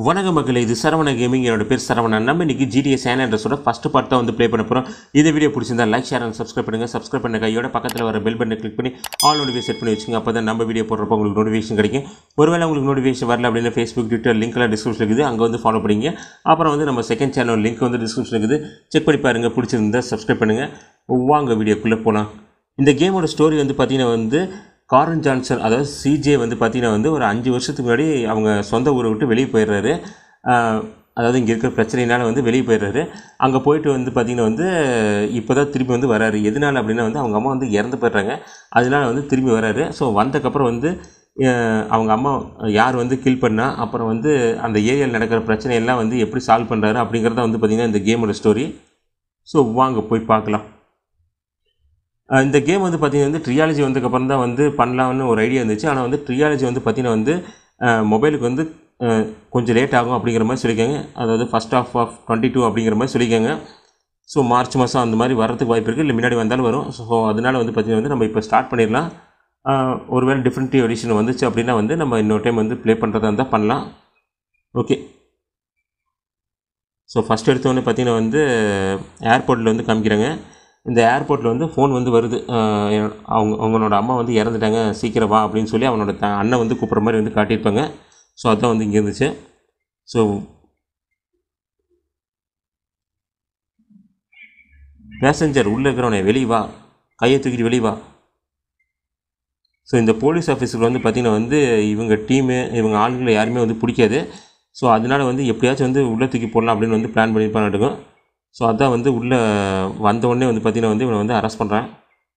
வணக்கம் மக்களே இது சரவண கேமிங் என்னோட பேர் சரவணன் நம்ம இன்னைக்கு ஜிடிஎஸ் சேன் என்ற ஃபஸ்ட் பார்ட் தான் வந்து ப்ளே பண்ண போகிறோம் இந்த வீடியோ பிடிச்சிருந்தா லைக் ஷேர் அண்ட் சப்ஸ்கிரைப் பண்ணுங்கள் சப்ஸ்கிரைப் பண்ண கையோட பக்கத்தில் வர பெல் பட்டனை கிளிக் பண்ணி ஆல் நோட்டிஃபிகேஷன் செட் பண்ணி வச்சுங்க அப்போ தான் நம்ம வீடியோ போடுறப்போ உங்களுக்கு நோட்டிஃபிகேஷன் கிடைக்கும் ஒருவேளை உங்களுக்கு நோட்டிஃபிகேஷன் வரல அப்படின்னா ஃபேஸ்புக் ட்விட்டர் லிங்க்லாம் டிஸ்கிரிப்ஷன் இருக்குது அங்கே வந்து ஃபாலோ பண்ணிங்க அப்புறம் வந்து நம்ம செகண்ட் சேனல் லிங்க் வந்து டிஸ்கிரிப்ஷன் இருக்குது செக் பண்ணி பாருங்கள் பிடிச்சிருந்தா சப்ஸ்கிரைப் பண்ணுங்கள் வாங்க வீடியோக்குள்ளே போகலாம் இந்த கேமோட ஸ்டோரி வந்து பார்த்தீங்கன்னா வந்து காரன் ஜான்சன் அதாவது சிஜே வந்து பார்த்தீங்கன்னா வந்து ஒரு அஞ்சு வருஷத்துக்கு முன்னாடி அவங்க சொந்த ஊரை விட்டு வெளியே போயிடுறாரு ஆஹ் அதாவது இங்கே இருக்கிற பிரச்சனையினால வந்து வெளியே போயிடுறாரு அங்கே போயிட்டு வந்து பார்த்திங்கன்னா வந்து இப்போ தான் திரும்பி வந்து வராரு எதனால அப்படின்னா வந்து அவங்க அம்மா வந்து இறந்து போயிடுறாங்க அதனால வந்து திரும்பி வராரு ஸோ வந்ததுக்கப்புறம் வந்து ஆஹ் அவங்க அம்மா யார் வந்து கில் பண்ணா அப்புறம் வந்து அந்த ஏரியாவில் நடக்கிற பிரச்சனையெல்லாம் வந்து எப்படி சால்வ் பண்ணுறாரு அப்படிங்கிறத வந்து பார்த்திங்கன்னா இந்த கேமோட ஸ்டோரி ஸோ வாங்க போய் பார்க்கலாம் அஹ் இந்த கேம் வந்து பார்த்தீங்கன்னா வந்து ட்ரியாலஜி வந்ததுக்கப்புறம் தான் வந்து பண்ணலாம்னு ஒரு ஐடியா இருந்துச்சு ஆனால் வந்து ட்ரியாலஜி வந்து பார்த்தீங்கன்னா வந்து மொபைலுக்கு வந்து அஹ், கொஞ்சம் லேட் ஆகும் அப்படிங்கிற மாதிரி சொல்லியிருக்காங்க அதாவது first half of twenty two அப்படிங்கிற மாதிரி சொல்லியிருக்காங்க ஸோ மார்ச் மாதம் அந்த மாதிரி வரதுக்கு வாய்ப்பு இருக்குது இல்லை முன்னாடி வந்தாலும் வரும் ஸோ அதனால வந்து பார்த்தீங்கன்னா வந்து நம்ம இப்போ ஸ்டார்ட் பண்ணிடலாம் அஹ், ஒருவேளை டிஃப்ரெண்ட் எடிஷன் வந்துச்சு அப்படின்னா வந்து நம்ம இன்னொரு டைம் வந்து ப்ளே பண்ணுறதா இருந்தால் பண்ணலாம் ஓகே ஸோ ஃபஸ்ட் எடுத்தோடனே பார்த்தீங்கன்னா வந்து ஏர்போர்ட்டில் வந்து காமிக்கிறாங்க இந்த ஏர்போர்ட்டில் வந்து ஃபோன் வந்து வருது அஹ் என்னோட- அவங்க அவங்களோட அம்மா வந்து இறந்துட்டாங்க சீக்கிரம் வா அப்படின்னு சொல்லி அவனோட த அண்ணன் வந்து கூப்பிட்ற மாதிரி வந்து காட்டியிருப்பாங்க ஸோ அதான் வந்து இங்கே இருந்துச்சு ஸோ பேசஞ்சர் உள்ளே இருக்கிறவனே வெளியே வா கையை தூக்கிட்டு வெளியே வா ஸோ இந்த போலீஸ் ஆஃபீஸருக்கு வந்து பார்த்திங்கன்னா வந்து இவங்க டீமு இவங்க ஆளுங்களை யாருமே வந்து பிடிக்காது ஸோ அதனால வந்து எப்படியாச்சும் வந்து உள்ளே தூக்கி போடலாம் அப்படின்னு வந்து பிளான் பண்ணியிருப்பாங்க ஸோ அதான் வந்து உள்ளே வந்த உடனே வந்து பார்த்திங்கன்னா வந்து இவனை வந்து அரெஸ்ட் பண்ணுறான்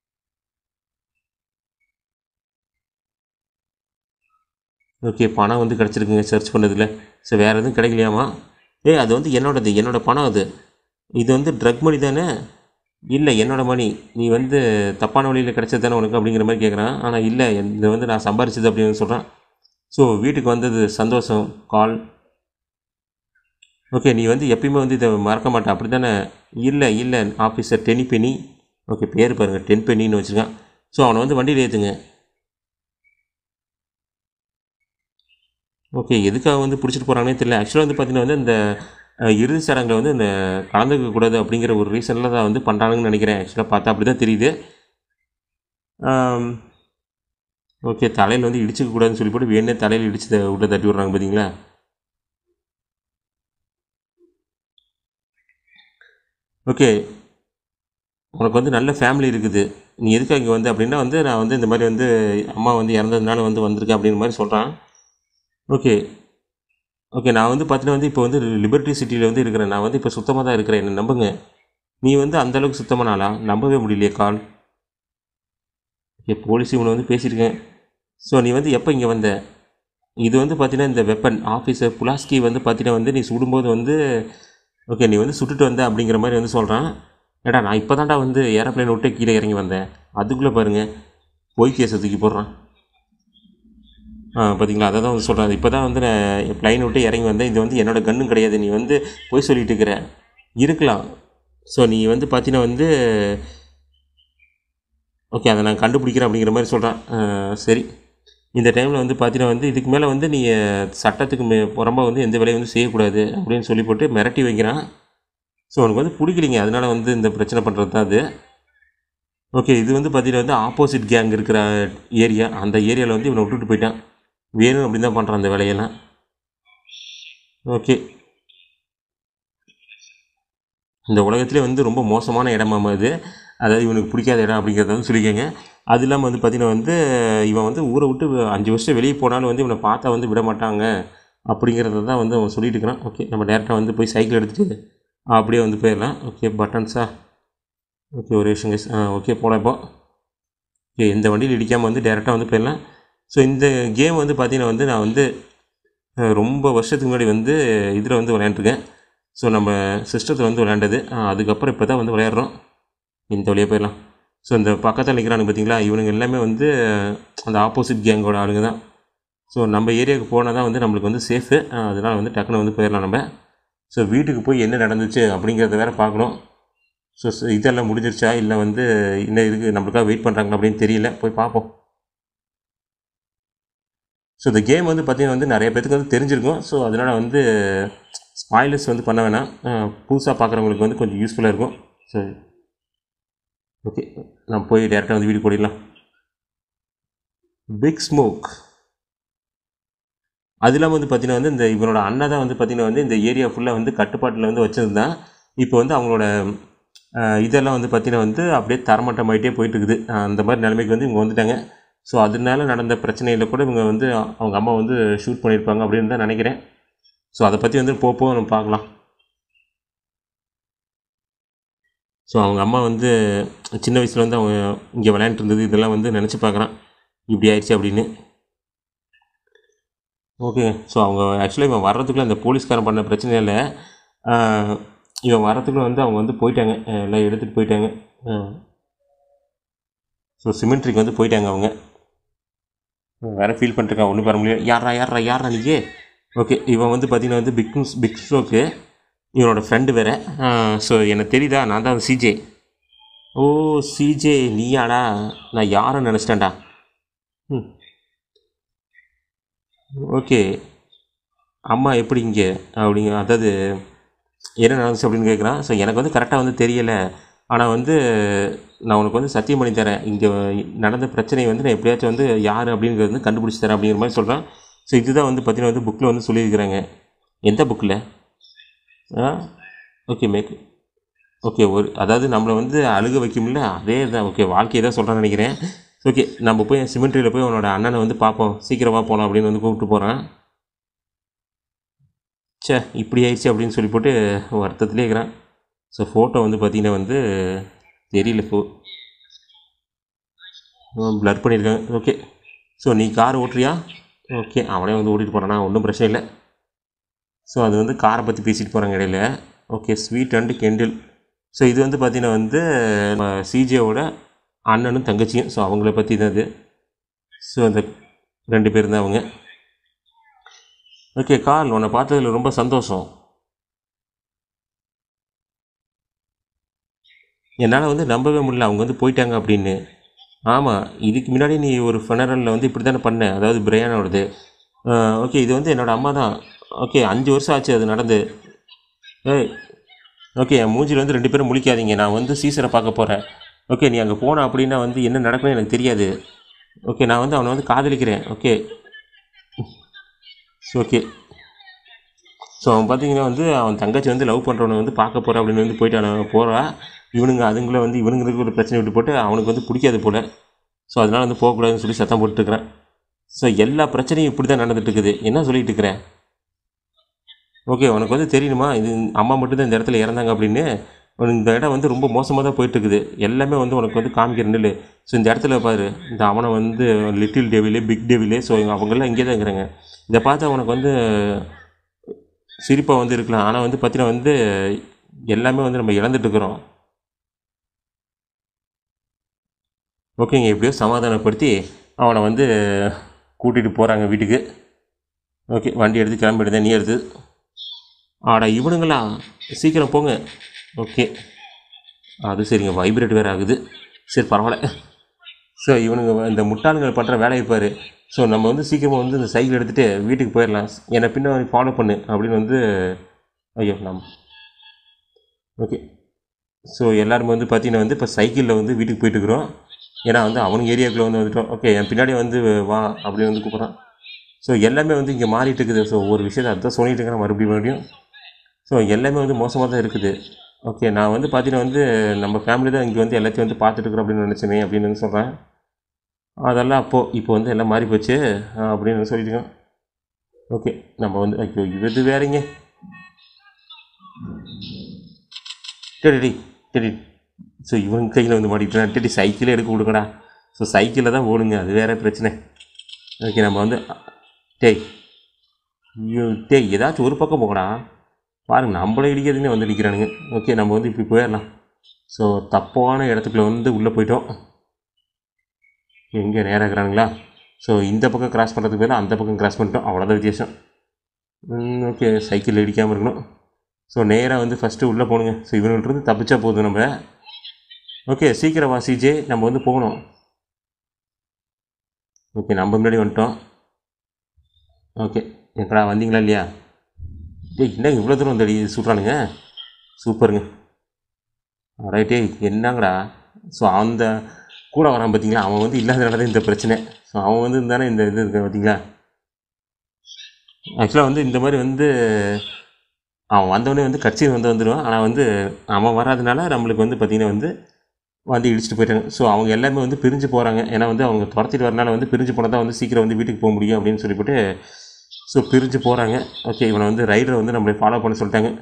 ஓகே பணம் வந்து கிடச்சிருக்குங்க சர்ச் பண்ணதில் ஸோ வேறு எதுவும் கிடைக்கலையாமா ஏய் அது வந்து என்னோடது என்னோட பணம் அது இது வந்து ட்ரக் மணி தானே இல்லை என்னோட மணி நீ வந்து தப்பான வழியில் கிடைச்சது தானே உனக்கு அப்படிங்கிற மாதிரி கேட்குறான் ஆனால் இல்லை இது வந்து நான் சம்பாரிச்சது அப்படின்னு சொல்கிறான் ஸோ வீட்டுக்கு வந்தது சந்தோஷம் கால் ஓகே நீ வந்து எப்பயுமே வந்து இதை மறக்க மாட்டே அப்படி தானே இல்லை இல்லை ஆஃபீஸர் டெனி பெனி ஓகே பேர் பாருங்கள் டென் பெனின்னு வச்சுருக்கான் ஸோ அவனை வந்து வண்டியில் ஏற்றுங்க ஓகே எதுக்காக வந்து பிடிச்சிட்டு போகிறாங்கன்னே தெரியல ஆக்சுவலாக வந்து பார்த்தீங்கன்னா வந்து இந்த அஹ், இறுதி சடங்கில் வந்து இந்த கலந்துக்க கூடாது அப்படிங்கிற ஒரு ரீசனில் தான் வந்து பண்ணுறாங்கன்னு நினைக்கிறேன் ஆக்சுவலாக பார்த்தா அப்படி தான் தெரியுது ஆம், ஓகே தலையில் வந்து இடிச்சுக்க கூடாதுன்னு சொல்லி போட்டு வேணே தலையில் இடிச்சு த- உள்ள தட்டி விட்றாங்க பார்த்தீங்களா ஓகே உனக்கு வந்து நல்ல ஃபேமிலி இருக்குது நீ எதுக்காக இங்கே வந்து அப்படின்னா வந்து நான் வந்து இந்த மாதிரி வந்து அம்மா வந்து இறந்ததுனால வந்து வந்திருக்கேன் அப்படிங்கிற மாதிரி சொல்கிறான் ஓகே ஓகே நான் வந்து பார்த்தீங்கன்னா வந்து இப்போ வந்து லிபர்ட்டி சிட்டியில் வந்து இருக்கிறேன் நான் வந்து இப்போ சுத்தமாக தான் இருக்கிறேன் என்ன நம்புங்க நீ வந்து அந்த அளவுக்கு சுத்தமான ஆளா நம்பவே முடியலையே கால் ஓகே போலீஸ் இவனை வந்து பேசியிருக்கேன் ஸோ நீ வந்து எப்போ இங்கே வந்த இது வந்து பார்த்தீங்கன்னா இந்த வெப்பன் ஆஃபீஸர் புலாஸ்கி வந்து பார்த்தீங்கன்னா வந்து நீ சுடும்போது வந்து ஓகே நீ வந்து சுட்டுட்டு வந்த அப்படிங்கிற மாதிரி வந்து சொல்கிறான் ஏடா நான் இப்போ தான்டா வந்து ஏரோப்ளேன் விட்டு கீழே இறங்கி வந்தேன் அதுக்குள்ளே பாருங்கள் பொய் கேஸை தூக்கி போடுறான் ஆ பார்த்தீங்களா அதை தான் வந்து சொல்கிறேன் இப்போ தான் வந்து நான் ப்ளைன் விட்டு இறங்கி வந்தேன் இது வந்து என்னோட கன்னும் கிடையாது நீ வந்து பொய் சொல்லிட்டு இருக்கிற இருக்கலாம் ஸோ நீ வந்து பார்த்தீங்கன்னா வந்து ஓகே அதை நான் கண்டுபிடிக்கிறேன் அப்படிங்கிற மாதிரி சொல்கிறான் சரி இந்த டைமில் வந்து பார்த்தீங்கன்னா வந்து இதுக்கு மேலே வந்து நீ அஹ், சட்டத்துக்கு மே புறம்பா வந்து எந்த வேலையும் வந்து செய்யக்கூடாது அப்படின்னு சொல்லி போட்டு மிரட்டி வைக்கிறான் ஸோ உனக்கு வந்து பிடிக்கலிங்க அதனால வந்து இந்த பிரச்சனை பண்ணுறது தான் அது ஓகே இது வந்து பார்த்தீங்கன்னா வந்து ஆப்போசிட் கேங் இருக்கிற ஏரியா அந்த ஏரியாவில் வந்து இவனை விட்டுட்டு போயிட்டான் வேணும் அப்படின்னு தான் பண்ணுறான் அந்த வேலையெல்லாம் ஓகே இந்த உலகத்திலே வந்து ரொம்ப மோசமான இடமாம இது அதாவது இவனுக்கு பிடிக்காத இடம் அப்படிங்கிறத வந்து சொல்லிக்கோங்க அது இல்லாமல் வந்து பார்த்தீங்கன்னா வந்து இவன் வந்து ஊரை விட்டு அஞ்சு வருஷம் வெளியே போனாலும் வந்து இவனை பார்த்தா வந்து விட மாட்டாங்க அப்படிங்கிறத தான் வந்து அவன் சொல்லிட்டு இருக்கிறான் ஓகே நம்ம டேரெக்டாக வந்து போய் சைக்கிள் எடுத்துகிட்டு அப்படியே வந்து போயிடலாம் ஓகே பட்டன்ஸா ஓகே ஒரு விஷயம் guys. ஆ ஓகே போகலாம் இப்போ ஓகே இந்த வண்டியில் இடிக்காமல் வந்து டேரெக்டாக வந்து போயிடலாம் ஸோ இந்த கேம் வந்து பார்த்தீங்கன்னா வந்து நான் வந்து அஹ், ரொம்ப வருஷத்துக்கு முன்னாடி வந்து இதில் வந்து விளையாண்டுருக்கேன் ஸோ நம்ம சிஸ்டத்தில் வந்து விளையாண்டது அஹ், அதுக்கப்புறம் இப்போ தான் வந்து விளையாடுறோம் இந்த வழியாக போயிடலாம் ஸோ இந்த பக்கத்தில் நிற்கிறானுங்க பார்த்தீங்களா இவனுங்க எல்லாமே வந்து அஹ், அந்த ஆப்போசிட் கேங்கோட ஆளுங்க தான் ஸோ நம்ம ஏரியாவுக்கு போனால் தான் வந்து நம்மளுக்கு வந்து சேஃபு அதனால் வந்து டக்குன்னு வந்து போயிடலாம் நம்ம ஸோ வீட்டுக்கு போய் என்ன நடந்துச்சு அப்படிங்கிறத வேறு பார்க்கணும் ஸோ இதெல்லாம் முடிஞ்சிருச்சா இல்லை வந்து இன்னும் இதுக்கு நம்மளுக்காக வெயிட் பண்ணுறாங்களா அப்படின்னு தெரியல போய் பார்ப்போம் ஸோ இந்த கேம் வந்து பார்த்தீங்கன்னா வந்து நிறைய பேத்துக்கு வந்து தெரிஞ்சிருக்கும் ஸோ அதனால் வந்து ஸ்பாய்லர்ஸ் வந்து பண்ண வேணாம் புதுசாக பார்க்குறவங்களுக்கு வந்து கொஞ்சம் யூஸ்ஃபுல்லாக இருக்கும் ஸோ ஓகே நான் போய் டேரெக்டாக வந்து வீடியோ போடிடலாம் பிக் ஸ்மோக் அது இல்லாமல் வந்து பார்த்தீங்கன்னா வந்து இந்த இவனோட அண்ணன் தான் வந்து பார்த்தீங்கன்னா வந்து இந்த ஏரியா ஃபுல்லாக வந்து கட்டுப்பாட்டில் வந்து வச்சுருந்தான் இப்போ வந்து அவங்களோட அஹ், இதெல்லாம் வந்து பார்த்தீங்கன்னா வந்து அப்படியே தரமட்டமாயிட்டே போயிட்டு இருக்குது அஹ், அந்த மாதிரி நிலைமைக்கு வந்து இவங்க வந்துட்டாங்க ஸோ அதனால நடந்த பிரச்சனையில் கூட இவங்க வந்து அவங்க அம்மா வந்து ஷூட் பண்ணியிருப்பாங்க அப்படின்னு தான் நினைக்கிறேன் ஸோ அதை பற்றி வந்து போக போக நம்ம பார்க்கலாம் ஸோ அவங்க அம்மா வந்து சின்ன வயசில் வந்து அவங்க இங்கே விளையாண்டுட்டு இருந்தது இதெல்லாம் வந்து நினச்சி பார்க்குறான் இப்படி ஆயிடுச்சு அப்படின்னு ஓகே ஸோ அவங்க ஆக்சுவலாக இவன் வர்றதுக்குள்ளே அந்த போலீஸ்காரன் பண்ண பிரச்சனையில் இவன் வர்றதுக்குள்ளே வந்து அவங்க வந்து போயிட்டாங்க அஹ் எல்லாம் எடுத்துகிட்டு போயிட்டாங்க ஸோ சிமெண்ட்ரிக்கு வந்து போயிட்டாங்க அவங்க வேறு ஃபீல் பண்ணிருக்கான் ஒன்றும் பண்ண முடியாது யாரா யாரா யாரா நீயே ஓகே இவன் வந்து பார்த்தீங்கன்னா வந்து பிக் பிக் ஸ்ட்ரோக்கு இவனோட ஃப்ரெண்டு வேறு ஸோ எனக்கு தெரியுதா நான் தான் சிஜே ஓ சிஜே நீயாடா நான் யாரை நினச்சிட்டேன்டா ம் ஓகே அம்மா எப்படி இங்கே அப்படிங்க அதாவது என்ன நடந்துச்சு அப்படின்னு கேட்குறான் ஸோ எனக்கு வந்து கரெக்டாக வந்து தெரியலை ஆனால் வந்து நான் உனக்கு வந்து சத்தியம் பண்ணி தரேன் இங்கே நடந்த பிரச்சனையை வந்து நான் எப்படியாச்சும் வந்து யார் அப்படிங்கிறது வந்து கண்டுபிடிச்சி தரேன் அப்படிங்கிற மாதிரி சொல்கிறான் ஸோ இதுதான் வந்து பார்த்தீங்கன்னா வந்து புக்கில் வந்து சொல்லியிருக்கிறாங்க எந்த புக்கில் ஆ ஓகே மேக் ஓகே ஒரு அதாவது நம்மளை வந்து அழுக வைக்கும்ல அதே தான் ஓகே வாழ்க்கையை தான் சொல்கிறேன்னு நினைக்கிறேன் ஓகே நம்ம போய் சிமெண்ட்ரியில் போய் அவனோட அண்ணனை வந்து பார்ப்போம் சீக்கிரமாக போகலாம் அப்படின்னு வந்து கூப்பிட்டு போகிறான் ச்சே இப்படி ஆயிடுச்சு அப்படின்னு சொல்லி போட்டு வருத்தத்திலே இருக்கிறான் ஸோ ஃபோட்டோ வந்து பார்த்தீங்கன்னா வந்து தெரியல ஃபோ ப்ளர் பண்ணியிருக்காங்க ஓகே ஸோ நீ கார் ஓட்டுறியா ஓகே அவனே வந்து ஓட்டிகிட்டு போகிறானா ஒன்றும் பிரச்சனை இல்லை ஸோ அது வந்து காரை பற்றி பேசிட்டு போகிறாங்க இடையில okay sweet and Kendl so இது வந்து பார்த்தீங்கன்னா வந்து சிஜேவோட அண்ணனும் தங்கச்சியும் ஸோ அவங்கள பற்றி தான் இது ஸோ அந்த ரெண்டு பேர் தான் அவங்க ஓகே கால் உன்னை பார்த்ததுல ரொம்ப சந்தோஷம் என்னால் வந்து நம்பவே முடியல அவங்க வந்து போயிட்டாங்க அப்படின்னு ஆமாம் இதுக்கு முன்னாடி நீ ஒரு ஃபெனரலில் வந்து இப்படி தானே பண்ண அதாவது பிரையானோடது ஓகே இது வந்து என்னோடய அம்மா தான் ஓகே அஞ்சு வருஷம் ஆச்சு அது நடந்து ஏய் ஓகே என் மூஞ்சில் வந்து ரெண்டு பேரும் முழிக்காதீங்க நான் வந்து சீசரை பார்க்க போகிறேன் ஓகே நீ அங்கே போன அப்படின்னா வந்து என்ன நடக்கும்னு எனக்கு தெரியாது ஓகே நான் வந்து அவனை வந்து காதலிக்கிறேன் ஓகே ஓகே ஸோ அவன் பார்த்தீங்கன்னா வந்து அவன் தங்கச்சி வந்து லவ் பண்ணுறவனை வந்து பார்க்க போகிறான் அப்படின்னு வந்து போயிட்டு அவன் போகிறா இவனுங்க அதுங்கள வந்து இவனுங்களுக்கு ஒரு பிரச்சனை விட்டு போட்டு அவனுக்கு வந்து பிடிக்காது போல் ஸோ அதனால் வந்து போகக்கூடாதுன்னு சொல்லி சத்தம் போட்டுருக்கிறேன் ஸோ எல்லா பிரச்சனையும் இப்படி தான் நடந்துட்டு இருக்குது என்ன சொல்லிட்டு இருக்கிறேன் ஓகே உனக்கு வந்து தெரியணுமா இது அம்மா மட்டும்தான் இந்த இடத்துல இறந்தாங்க அப்படின்னு உனக்கு இந்த இடம் வந்து ரொம்ப மோசமாக தான் போயிட்டு இருக்குது எல்லாமே வந்து உனக்கு வந்து காமிக்கிற நில்லு ஸோ இந்த இடத்துல பாரு இந்த அவனை வந்து லிட்டில் டெவிலே பிக் டெவிலே ஸோ அவங்கெல்லாம் இங்கே தான் இருக்கிறாங்க இதை பார்த்தா உனக்கு வந்து சிரிப்பாக வந்து இருக்கலாம் ஆனால் வந்து பார்த்தீங்கன்னா வந்து எல்லாமே வந்து நம்ம இழந்துட்டு இருக்கிறோம் ஓகேங்க எப்படியோ சமாதானப்படுத்தி அவனை வந்து கூட்டிகிட்டு போகிறாங்க வீட்டுக்கு ஓகே வண்டி எடுத்து கிளம்பிடுதேன் நீ எடுத்து ஆடா இவனுங்களா சீக்கிரம் போங்க ஓகே அது சரிங்க வைப்ரேட் வேறு ஆகுது சரி பரவாயில்ல ஸோ இவனுங்க இந்த முட்டாளுங்கள் பண்ணுற வேலையை பாரு ஸோ நம்ம வந்து சீக்கிரமாக வந்து இந்த சைக்கிள் எடுத்துகிட்டு வீட்டுக்கு போயிடலாம் என்னை பின்ன ஃபாலோ பண்ணு அப்படின்னு வந்து ஐயோ நம் ஓகே ஸோ எல்லாருமே வந்து பார்த்தீங்கன்னா வந்து இப்போ சைக்கிளில் வந்து வீட்டுக்கு போயிட்டு இருக்கிறோம் ஏன்னா வந்து அவனுங்க ஏரியாவுக்குள்ளே வந்து வந்துட்டோம் ஓகே என் பின்னாடி வந்து வா அப்படின்னு வந்து கூப்பிட்றான் ஸோ எல்லாமே வந்து இங்கே மாறிட்டு இருக்குது ஸோ ஒரு விஷயத்தை அதான் சொல்லிட்டு இருக்கிறேன் மறுபடியும் மறுபடியும் ஸோ எல்லாமே வந்து மோசமாக தான் இருக்குது ஓகே நான் வந்து பார்த்தீங்கன்னா வந்து நம்ம ஃபேமிலி தான் இங்கே வந்து எல்லாத்தையும் வந்து பார்த்துட்டு இருக்கிறோம் அப்படின்னு நினச்சேனே அப்படின்னு வந்து சொல்கிறேன் அதெல்லாம் அப்போது இப்போ வந்து எல்லாம் மாறி போச்சு ஆஹ் அப்படின்னு வந்து சொல்லிட்டுருக்கேன் ஓகே நம்ம வந்து ஐயோ இது வேறங்க டெடி டெடி ஸோ இவங்க கையில் வந்து மாட்டிக்கிட்டேன் டெடி சைக்கிளே எடுக்க விடுங்கடா ஸோ சைக்கிளில் தான் ஓடுங்க அது வேற பிரச்சனை ஓகே நம்ம வந்து டேய் ஐயோ டேய் ஏதாச்சும் ஒரு பக்கம் போகடா பாருங்க நம்மளை இடிக்கிறதுனே வந்து நிற்கிறானுங்க ஓகே நம்ம வந்து இப்படி போயிடலாம் ஸோ தப்பான இடத்துக்குள்ள வந்து உள்ளே போயிட்டோம் எங்கே நேராக இருக்கிறானுங்களா ஸோ இந்த பக்கம் கிராஸ் பண்ணுறதுக்கு பதிலா அந்த பக்கம் கிராஸ் பண்ணிட்டோம் அவ்வளோதான் வித்தியாசம் ஓகே சைக்கிள் இடிக்காமல் இருக்கணும் ஸோ நேராக வந்து ஃபஸ்ட்டு உள்ளே போகணுங்க ஸோ இவனுன்றது தப்பிச்சா போதும் நம்ம ஓகே சீக்கிரம் வா சிஜே நம்ம வந்து போகணும் ஓகே நம்ம முன்னாடி வந்துட்டோம் ஓகே எங்கடா வந்தீங்களா இல்லையா டேய் என்ன இவ்வளோ தூரம் வந்து சுட்றானுங்க சூப்பருங்க ரைட்டே என்னங்கடா ஸோ அந்த கூட வரான் பார்த்தீங்களா அவன் வந்து இல்லாதனால தான் இந்த பிரச்சனை ஸோ அவன் வந்து இருந்தானே இந்த இது இருக்கு பார்த்தீங்களா ஆக்சுவலாக வந்து இந்த மாதிரி வந்து அவன் வந்தவொடனே வந்து கட்சியில் வந்து வந்துடுவான் ஆனால் வந்து அவன் வராதனால நம்மளுக்கு வந்து பார்த்திங்கன்னா வந்து வந்து இடிச்சிட்டு போயிட்டாங்க ஸோ அவங்க எல்லாமே வந்து பிரிஞ்சு போகிறாங்க ஏன்னா வந்து அவங்க துரத்திட்டு வரனால வந்து பிரிஞ்சு போனால் தான் வந்து சீக்கிரம் வந்து வீட்டுக்கு போக முடியும் அப்படின்னு சொல்லிவிட்டு ஸோ பிரிஞ்சு போகிறாங்க ஓகே இவனை வந்து ரைடரை வந்து நம்மளை ஃபாலோ பண்ண சொல்லிட்டாங்க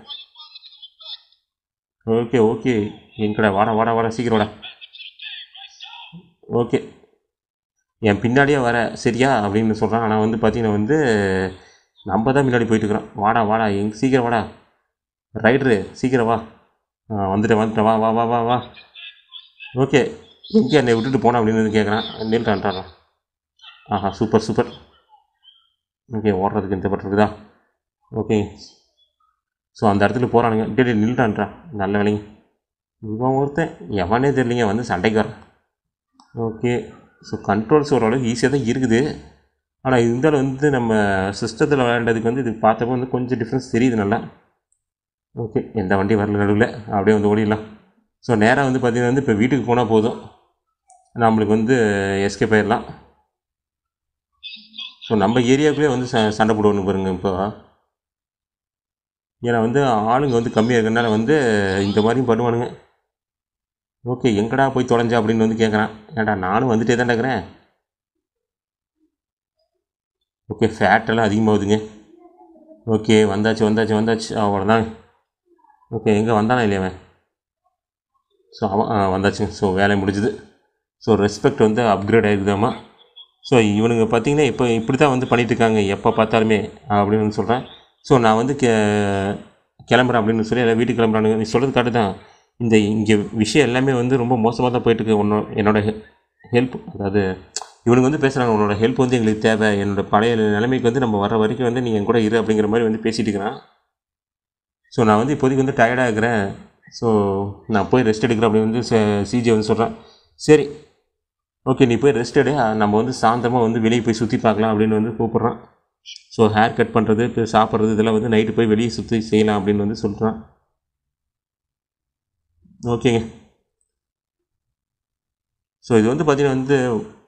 ஓகே ஓகே எங்கடா வாடா வாடா வாடா சீக்கிரம் வாடா ஓகே என் பின்னாடியே வர சரியா அப்படின்னு சொல்கிறான் ஆனால் வந்து பார்த்தீங்கன்னா வந்து நம்ம தான் முன்னாடி போயிட்டு இருக்கிறோம் வாடா வாடா எங்க சீக்கிரம் வாடா ரைடரு சீக்கிரம் வா ஆ வந்துட்டேன் வந்துட்டேன் வா வா வா வா வா ஓகே எங்கே என்னை விட்டுட்டு போனா அப்படின்னு வந்து கேட்குறான் நின்றுட்டான்றான் ஆஹா சூப்பர் சூப்பர் ஓகே ஓடுறதுக்கு இந்த பட்டு இருக்குதா ஓகே ஸோ அந்த இடத்துல போகிறானுங்க டே நில்றான்றா நல்ல வேலைங்க இவன் ஒருத்தன் எவனே தெரியலிங்க வந்து சண்டைக்கு வரான் ஓகே ஸோ கண்ட்ரோல்ஸ் ஓரளவுக்கு ஈஸியாக தான் இருக்குது ஆனால் இருந்தாலும் வந்து நம்ம சிஸ்டத்தில் விளையாண்டதுக்கு வந்து இது பார்த்தப்போ வந்து கொஞ்சம் டிஃப்ரென்ஸ் தெரியுது நல்லா ஓகே எந்த வண்டி வரல நடுவில் அப்படியே வந்து ஓடிடலாம் ஸோ நேராக வந்து பார்த்திங்கன்னா வந்து இப்போ வீட்டுக்கு போனால் போதும் நம்மளுக்கு வந்து எஸ்கேப் ஆயிடலாம் ஸோ நம்ம ஏரியாவுக்குள்ளே வந்து ச சண்டை போடுவோன்னு பாருங்க இப்போ ஏன்னா வந்து ஆளுங்க வந்து கம்மியாக இருக்கிறனால வந்து இந்த மாதிரியும் பண்ணுவானுங்க ஓகே எங்கடா போய் தொலைஞ்சா அப்படின்னு வந்து கேட்குறான் ஏன்டா நானும் வந்துட்டே தான் இருக்கிறேன் ஓகே ஃபேட் எல்லாம் அதிகமாகுதுங்க ஓகே வந்தாச்சு வந்தாச்சு வந்தாச்சு அவ்வளோதான் ஓகே எங்கே வந்தானா இல்லையா அவன் ஸோ அவன் ஆ, வந்தாச்சுங்க ஸோ வேலை முடிஞ்சுது ஸோ ரெஸ்பெக்ட் வந்து அப்கிரேட் ஆகிருக்குதாம்மா ஸோ இவனுங்க பார்த்தீங்கன்னா இப்போ இப்படி தான் வந்து பண்ணிட்டு இருக்காங்க எப்போ பார்த்தாலுமே அப்படின்னு வந்து சொல்கிறேன் ஸோ நான் வந்து கே கிளம்புறேன் அப்படின்னு சொல்லி எல்லாம் வீட்டுக்கு கிளம்புறானுங்க நீ சொல்கிறது கரெக்டு தான் இந்த இங்கே விஷயம் எல்லாமே வந்து ரொம்ப மோசமாக தான் போயிட்டுருக்கு உன்னோட என்னோட ஹெல்ப் அதாவது இவனுங்க வந்து பேசுகிறாங்க உன்னோட ஹெல்ப் வந்து எங்களுக்கு தேவை என்னோட பழைய நிலைமைக்கு வந்து நம்ம வர வரைக்கும் வந்து நீங்கள் என் கூட இரு அப்படிங்கிற மாதிரி வந்து பேசிட்டு இருக்கிறான் ஸோ நான் வந்து இப்போதைக்கு வந்து டயர்டாக இருக்கிறேன் ஸோ நான் போய் ரெஸ்ட் எடுக்கிறேன் அப்படின்னு வந்து சிஜே வந்து சொல்கிறேன் சரி ஓகே நீ போய் ரெஸ்ட் எடு நம்ம வந்து சாயந்தரமாக வந்து வெளியே போய் சுற்றி பார்க்கலாம் அப்படின்னு வந்து கூப்பிட்றான் ஸோ ஹேர் கட் பண்ணுறது இப்போ சாப்பிட்றது இதெல்லாம் வந்து நைட்டு போய் வெளியே சுற்றி செய்யலாம் அப்படின்னு வந்து சொல்கிறான் ஓகேங்க ஸோ இது வந்து பார்த்தீங்கன்னா வந்து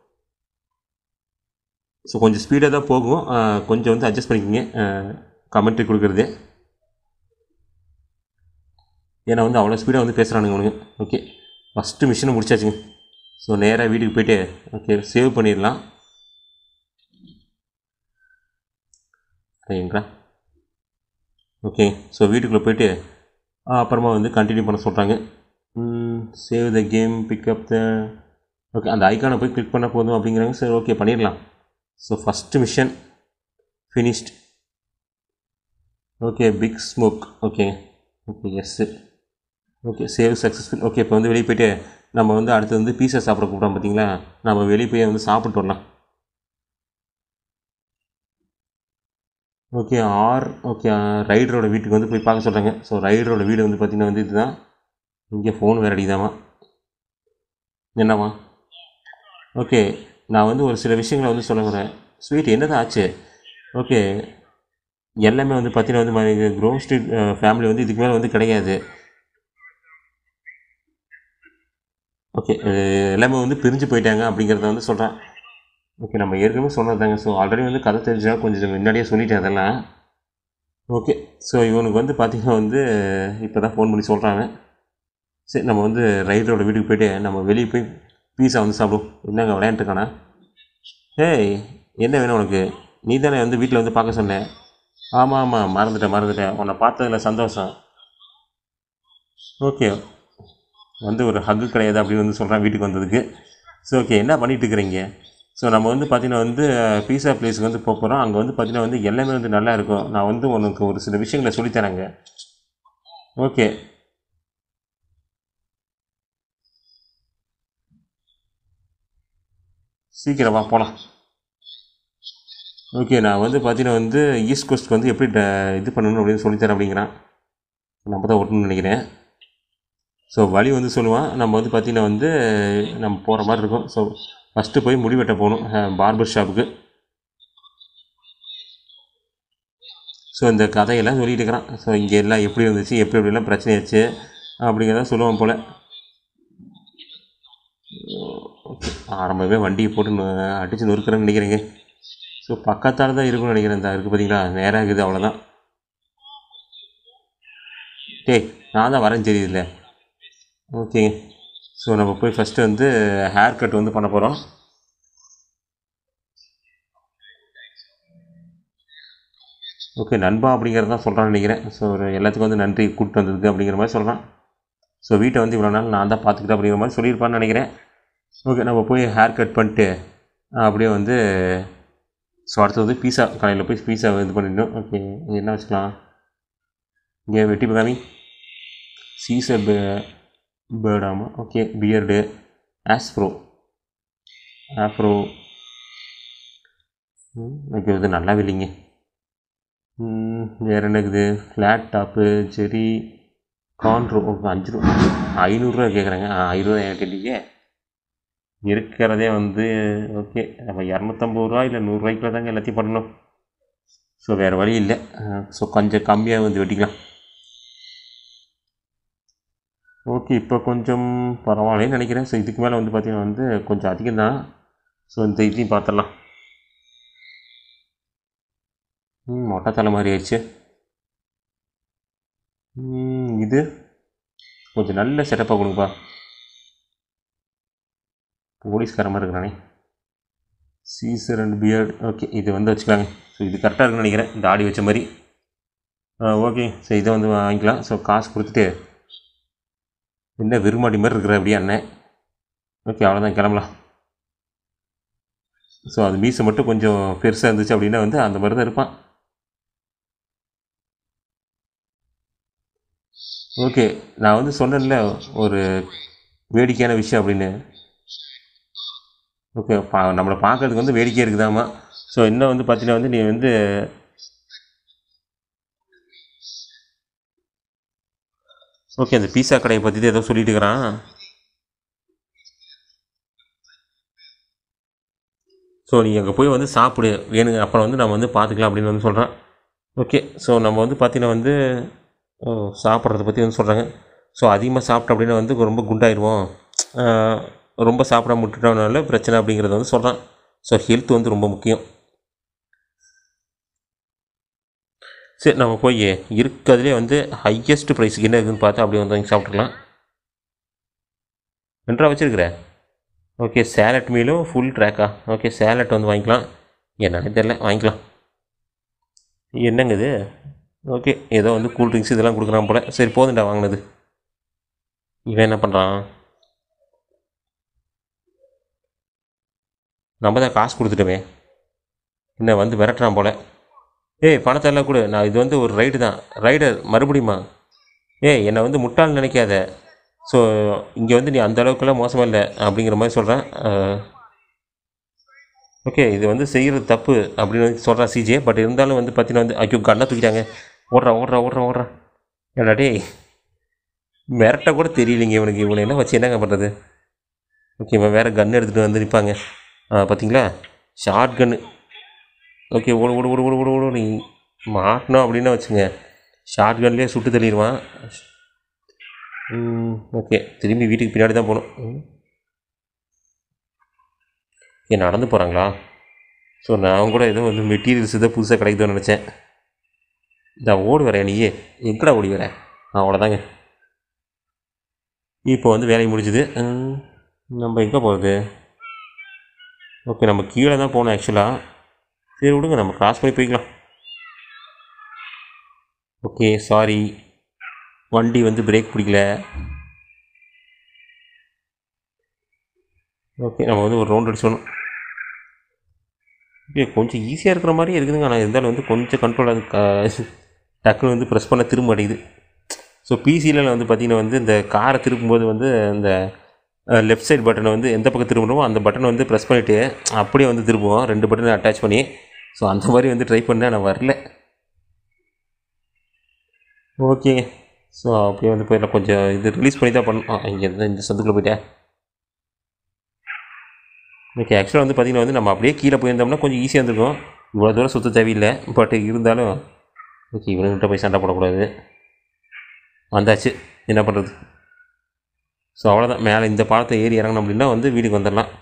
ஸோ கொஞ்சம் ஸ்பீடாக தான் போகும் அஹ், கொஞ்சம் வந்து அட்ஜஸ்ட் பண்ணிக்கோங்க கமெண்ட்ரி கொடுக்குறது ஏன்னா வந்து அவ்வளோ ஸ்பீடாக வந்து பேசுகிறானுங்க அவனுங்க ஓகே ஃபஸ்ட்டு மிஷினை முடிச்சாச்சுங்க ஸோ நேராக வீட்டுக்கு போயிட்டு ஓகே சேவ் பண்ணிடலாம் சரிங்களா ஓகே ஸோ வீட்டுக்குள்ளே போயிட்டு ஆ, அப்புறமா வந்து கண்டினியூ பண்ண சொல்கிறாங்க save the game pickup the okay அந்த ஐக்கானை போய் கிளிக் பண்ணால் போதும் அப்படிங்கிறாங்க சரி ஓகே பண்ணிடலாம் so first mission finished okay big smoke okay okay yes okay save successful okay இப்போ வந்து வெளியே போயிட்டு நம்ம வந்து அடுத்து வந்து பீஸா சாப்பிட கூப்பிட்டோம் பார்த்தீங்களா நம்ம வெளியே போய் வந்து சாப்பிட்டு வரலாம் ஓகே ஆர் ஓகே ரைடரோட வீட்டுக்கு வந்து போய் பார்க்க சொல்கிறாங்க ஸோ ரைடரோட வீடு வந்து பார்த்திங்கன்னா வந்து இதுதான் இங்கே ஃபோன் வேறு அடிக்குதாமா என்னம்மா ஓகே நான் வந்து ஒரு சில விஷயங்களை வந்து சொல்ல வரேன் ஸ்வீட் என்னதான் ஆச்சு ஓகே எல்லாமே வந்து பார்த்தீங்கன்னா வந்து க்ரோவ் ஸ்ட்ரீட் ஃபேமிலி வந்து இதுக்கு மேலே வந்து கிடையாது ஓகே எல்லாமே வந்து பிரிஞ்சு போயிட்டாங்க அப்படிங்கிறத வந்து சொல்கிறேன் ஓகே நம்ம ஏற்கனவே சொன்னதாங்க ஸோ ஆல்ரெடி வந்து கதை தெரிஞ்சா கொஞ்சம் முன்னாடியே சொல்லிட்டேன் அதெல்லாம் ஓகே ஸோ இவனுக்கு வந்து பார்த்தீங்கன்னா வந்து இப்போ தான் ஃபோன் பண்ணி சொல்கிறாங்க சரி நம்ம வந்து ரைடரோட வீட்டுக்கு போயிட்டு நம்ம வெளியே போய் பீஸா வந்து சாப்பிடுவோம் என்னங்க விளையாண்டுருக்கானா ஏய் என்ன வேணும் உனக்கு நீ தானே வந்து வீட்டில் வந்து பார்க்க சொன்னேன் ஆமாம் ஆமாம் மறந்துட்டேன் மறந்துட்டேன் உன்னை பார்த்ததுல சந்தோஷம் ஓகே வந்து ஒரு ஹக்கு கிடையாது அப்படின்னு வந்து சொல்கிறான் வீட்டுக்கு வந்ததுக்கு ஸோ ஓகே என்ன பண்ணிட்டு இருக்கிறீங்க ஸோ நம்ம வந்து பார்த்தீங்கன்னா வந்து பீஸா பிளேஸ்க்கு வந்து போக போகிறோம் அங்கே வந்து பார்த்தீங்கன்னா வந்து எல்லாமே வந்து நல்லா இருக்கும் நான் வந்து உனக்கு ஒரு சில விஷயங்களை சொல்லித்தரேங்க ஓகே சீக்கிரம் வா போகலாம் ஓகே நான் வந்து பார்த்தீங்கன்னா வந்து ஈஸ்ட் கோஸ்ட்க்கு வந்து எப்படி ட- இது பண்ணணும் அப்படின்னு சொல்லித்தரேன் அப்படிங்கிறான் நம்ம தான் ஓட்டணும்னு நினைக்கிறேன் ஸோ வழி வந்து சொல்லுவான் நம்ம வந்து பார்த்திங்கன்னா வந்து நம்ம போகிற மாதிரி இருக்கும் ஸோ ஃபஸ்ட்டு போய் முடி வெட்ட போகணும் பார்பர் ஷாப்புக்கு ஸோ இந்த கதையெல்லாம் சொல்லிட்டு இருக்கிறான் ஸோ இங்கே எல்லாம் எப்படி இருந்துச்சு எப்படி எப்படிலாம் பிரச்சனை ஆச்சு அப்படிங்கிறத சொல்லுவான் போல் ஓகே ஆரம்பமே வண்டியை போட்டு நொ- அடிச்சு நொறுக்கிறேன்னு நினைக்கிறேங்க ஸோ பக்கத்தால் தான் இருக்கும்னு நினைக்கிறேன் இந்த இருக்குது பார்த்தீங்களா நேராக இருக்குது அவ்வளோதான் டேய் நான் தான் வரேன் தெரியுதுல்ல ஓகேங்க ஸோ நம்ம போய் ஃபஸ்ட்டு வந்து ஹேர் கட் வந்து பண்ண போகிறோம் ஓகே நண்பா அப்படிங்கிறது தான் சொல்கிறான்னு நினைக்கிறேன் ஸோ ஒரு எல்லாத்துக்கும் வந்து நன்றி கூப்பிட்டு வந்ததுக்கு அப்படிங்கிற மாதிரி சொல்கிறான் ஸோ வீட்டை வந்து இவ்வளோ நாள் நான் தான் பார்த்துக்கிட்டேன் அப்படிங்கிற மாதிரி சொல்லியிருப்பான்னு நினைக்கிறேன் ஓகே நம்ம போய் ஹேர் கட் பண்ணிட்டு அஹ், அப்படியே வந்து ஸோ அடுத்து வந்து பீஸா கடையில் போய் பீஸா இது பண்ணிடணும் ஓகே இங்கே என்ன வச்சுக்கலாம் இங்கே வெட்டி பகாமி சீசர் பே பேர்டாமா okay beard afro afro okay இது நல்லாவே இல்லைங்க ம், வேறு என்ன இருக்குது ஃப்ளாட் டாப்பு செரி கான்ட்ரோ ஓகே அஞ்சு ரூபா ஐநூறுரூவா கேட்குறாங்க ஐநூறுரூவா ஏன் கேட்டீங்க இருக்கிறதே வந்து ஓகே நம்ம இரநூத்தம்பது ரூபா இல்லை நூறுரூவாய்க்குள்ள தாங்க எல்லாத்தையும் பண்ணணும் ஸோ வேறு வழி இல்லை ஸோ கொஞ்சம் கம்மியாக வந்து வெட்டிக்கலாம் ஓகே இப்போ கொஞ்சம் பரவாயில்லன்னு நினைக்கிறேன் ஸோ இதுக்கு மேலே வந்து பார்த்திங்கன்னா வந்து கொஞ்சம் அதிகம் தான் ஸோ இந்த இதையும் பார்த்துடலாம் ம் மொட்டை தலை மாதிரி ஆயிடுச்சு ம், இது கொஞ்சம் நல்ல செட்டப்பாக கொடுங்கப்பா போலீஸ்கார மாதிரி இருக்கிறானே சீசர் அண்ட் பியர்ட் ஓகே இது வந்து வச்சுக்கலாங்க ஸோ இது கரெக்டாக இருக்குன்னு நினைக்கிறேன் இந்த ஆடி வச்ச மாதிரி ஓகே ஸோ இதை வந்து வாங்கிக்கலாம் ஸோ காசு கொடுத்துட்டு என்ன விரும்மாடி மாதிரி இருக்கிற அப்படியே அண்ணன் ஓகே அவ்வளோதான் கிளம்பலாம் ஸோ அது மீசை மட்டும் கொஞ்சம் பெருசாக இருந்துச்சு அப்படின்னா வந்து அந்த மாதிரி தான் இருப்பான் ஓகே நான் வந்து சொன்னேன்ல ஒரு வேடிக்கையான விஷயம் அப்படின்னு ஓகே பா நம்மளை பார்க்கறதுக்கு வந்து வேடிக்கையாக இருக்குதாம்மா ஸோ இன்னும் வந்து பார்த்தீங்கன்னா வந்து நீ வந்து ஓகே அந்த பீஸா கடையை பற்றி ஏதோ சொல்லிட்டு இருக்கிறான் ஸோ நீ அங்கே போய் வந்து சாப்பிடு வேணுங்க அப்புறம் வந்து நம்ம வந்து பார்த்துக்கலாம் அப்படின்னு வந்து சொல்கிறான் ஓகே ஸோ நம்ம வந்து பார்த்தீங்கன்னா வந்து ஓ, சாப்பிட்றத பற்றி வந்து சொல்கிறாங்க ஸோ அதிகமாக சாப்பிட்டோம் அப்படின்னா வந்து ரொம்ப குண்டாயிருவோம் ஆஹ், ரொம்ப சாப்பிடாம விட்டுட்டோம்னால பிரச்சனை அப்படிங்கிறத வந்து சொல்கிறான் ஸோ ஹெல்த் வந்து ரொம்ப முக்கியம் சரி நம்ம போய் இருக்கிறதுலே வந்து ஹையஸ்ட் ப்ரைஸுக்கு என்ன இருக்குதுன்னு பார்த்து அப்படியே வந்து வாங்கி சாப்பிட்டுக்கலாம் ரெண்டா வச்சுருக்குற ஓகே சேலட் மீலும் ஃபுல் ட்ராக்கா ஓகே சேலட் வந்து வாங்கிக்கலாம் என்னன்னு தெரில வாங்கிக்கலாம் என்னங்க இது ஓகே ஏதோ வந்து கூல் ட்ரிங்க்ஸ் இதெல்லாம் கொடுக்குறான் போல சரி போதுண்டா வாங்கினது இவன் என்ன பண்ணுறான் நம்ம தான் காசு கொடுத்துட்டோமே என்ன வந்து விரட்டுறான் போல ஏய் பணத்தை எல்லாம் கொடு நான் இது வந்து ஒரு ரைடு தான் ரைடர் மறுபடியுமா ஏய் என்னை வந்து முட்டாள் நினைக்காத ஸோ இங்கே வந்து நீ அந்த அளவுக்குலாம் மோசமாக இல்லை அப்படிங்கிற மாதிரி சொல்கிறேன் ஓகே இது வந்து செய்கிறது தப்பு அப்படின்னு வந்து சொல்கிறான் சிஜே பட் இருந்தாலும் வந்து பார்த்தீங்கன்னா வந்து ஐயோ கண்ணை தூக்கிட்டாங்க ஓடுறா ஓடுறா ஓடுறா ஓடுறா ஏடா டேய் மிரட்ட கூட தெரியலைங்க இவனுக்கு இவனை என்ன வச்சு என்னங்க பண்ணுறது ஓகே இவன் வேறு கன் எடுத்துகிட்டு வந்து நிற்பாங்க பார்த்தீங்களா ஷார்ட் கன்னு ஓகே ஓடு ஓடு ஓடு ஓடு ஓடு ஓடு நீ மாட்டினோம் அப்படின்னு வச்சுங்க ஷார்ட் கன்லேயே சுட்டு தள்ளிடுவான் ஓகே திரும்பி வீட்டுக்கு பின்னாடி தான் போகணும் ம். ஏன் நடந்து போகிறாங்களா ஸோ நான் கூட ஏதோ வந்து மெட்டீரியல்ஸ் ஏதோ புதுசாக கிடைக்குதுன்னு நினச்சேன் இந்த ஓடி வரேன் நீயே எங்கடா ஓடி வரேன் அவ்வளோதாங்க இப்போ வந்து வேலை முடிஞ்சுது ம், நம்ம எங்கே போகிறது ஓகே நம்ம கீழே தான் போகணும் ஆக்சுவலாக சரி விடுங்க நம்ம கிராஸ் பண்ணி போய்க்கலாம் ஓகே சாரி வண்டி வந்து பிரேக் பிடிக்கல ஓகே நம்ம வந்து ஒரு ரவுண்ட் அடிச்சோணும் ஓகே கொஞ்சம் ஈஸியாக இருக்கிற மாதிரி இருக்குதுங்க ஆனால் இருந்தாலும் வந்து கொஞ்சம் கண்ட்ரோல் அது க- டக்குன்னு வந்து ப்ரெஸ் பண்ண திரும்ப மாட்டேங்குது ஸோ பிசியில் வந்து பார்த்திங்கன்னா வந்து இந்த காரை திருப்பும்போது வந்து இந்த லெஃப்ட் சைடு பட்டனை வந்து எந்த பக்கம் திரும்பணுமோ அந்த பட்டனை வந்து ப்ரெஸ் பண்ணிவிட்டு அப்படியே வந்து திரும்புவோம் ரெண்டு பட்டனை அட்டாச் பண்ணி ஸோ அந்த மாதிரி வந்து ட்ரை பண்ணேன் நான் வரல ஓகேங்க ஸோ அப்படியே வந்து போய் நான் கொஞ்சம் இது ரிலீஸ் பண்ணி தான் பண்ணணும் இங்கே இருந்து இந்த சந்துக்குள்ளே போயிட்டேன் ஓகே ஆக்சுவலாக வந்து பார்த்திங்கன்னா வந்து நம்ம அப்படியே கீழே போயிருந்தோம்னா கொஞ்சம் ஈஸியாக இருந்திருக்கும் இவ்வளோ தூரம் சுற்ற தேவையில்லை பட் இருந்தாலும் ஓகே இவனுங்கிட்ட போய் சண்டை போடக்கூடாது வந்தாச்சு என்ன பண்ணுறது ஸோ அவ்வளோதான் மேலே இந்த பாலத்தை ஏறி இறங்கணும் அப்படின்னா வந்து வீட்டுக்கு வந்துடலாம்